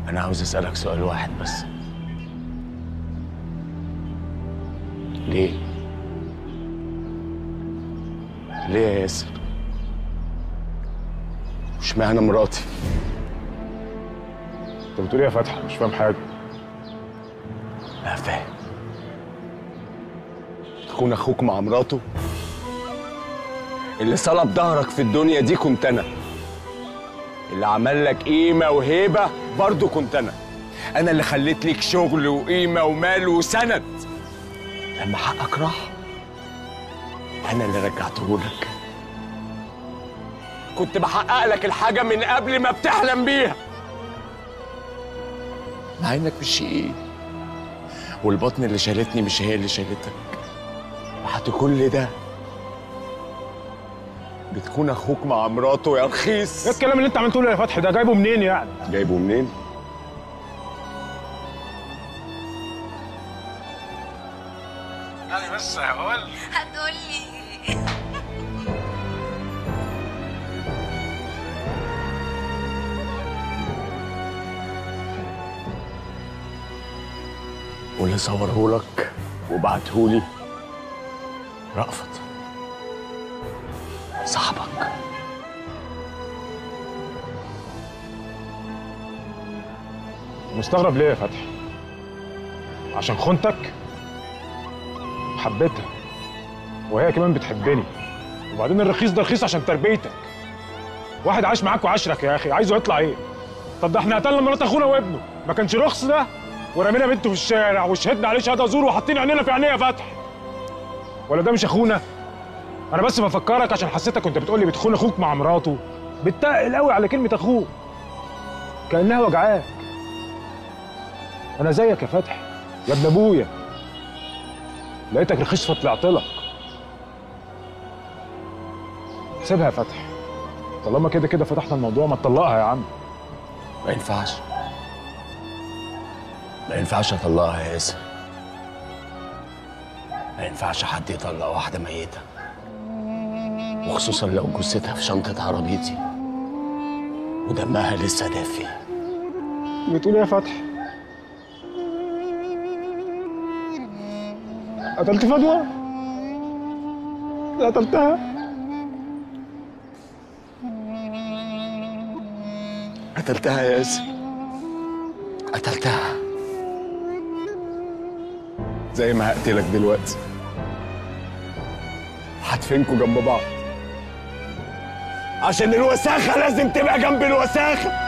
انا عاوز اسالك سؤال واحد بس ليه ليه يا ياسر مش معنى مراتي انت بتقول ايه يا فتحي مش فاهم حاجه لا فاهم تكون اخوك مع مراته اللي صلب ظهرك في الدنيا دي كنت انا اللي عمل لك قيمه وهيبه برضه كنت انا انا اللي خليت ليك شغل وقيمه ومال وسند لما حقك راح انا اللي رجعته لك كنت بحقق لك الحاجه من قبل ما بتحلم بيها مع انك مش ايه والبطن اللي شالتني مش هي اللي شالتك بعد كل ده بتكون اخوك مع مراته يا رخيص ايه الكلام اللي انت عمال تقوله يا فتحي ده جايبه منين يعني جايبه منين؟ يعني بس هقول هتقولي واللي صورهولك وبعتهولي رأفت صاحبك مستغرب ليه يا فتحي عشان خنتك حبيتها وهي كمان بتحبني وبعدين الرخيص ده رخيص عشان تربيتك واحد عايش معاك وعشرك يا اخي عايزه يطلع ايه طب ده احنا قتلنا مرات اخونا وابنه ما كانش رخص ده ورمينا بنته في الشارع وشهدنا عليه شهاده زور وحاطين عينينا في عينيه يا فتحي ولا ده مش اخونا انا بس بفكرك عشان حسيتك كنت بتقول لي بتخون اخوك مع مراته بتتقل قوي على كلمه اخوك كانها وجعاك انا زيك يا فتحي يا ابن ابويا لقيتك رخيص فطلعت لك سيبها يا فتحي طالما كده كده فتحنا الموضوع ما تطلقها يا عم ما ينفعش ما ينفعش اطلقها يا ياسر ما ينفعش حد يطلق واحدة ميتة وخصوصا لو جثتها في شنطة عربيتي ودمها لسه دافي بتقول ايه يا فتحي قتلت فدوى قتلتها قتلتها يا ياسر قتلتها زي ما هقتلك دلوقتي هدفنكوا جنب بعض عشان الوساخة لازم تبقى جنب الوساخة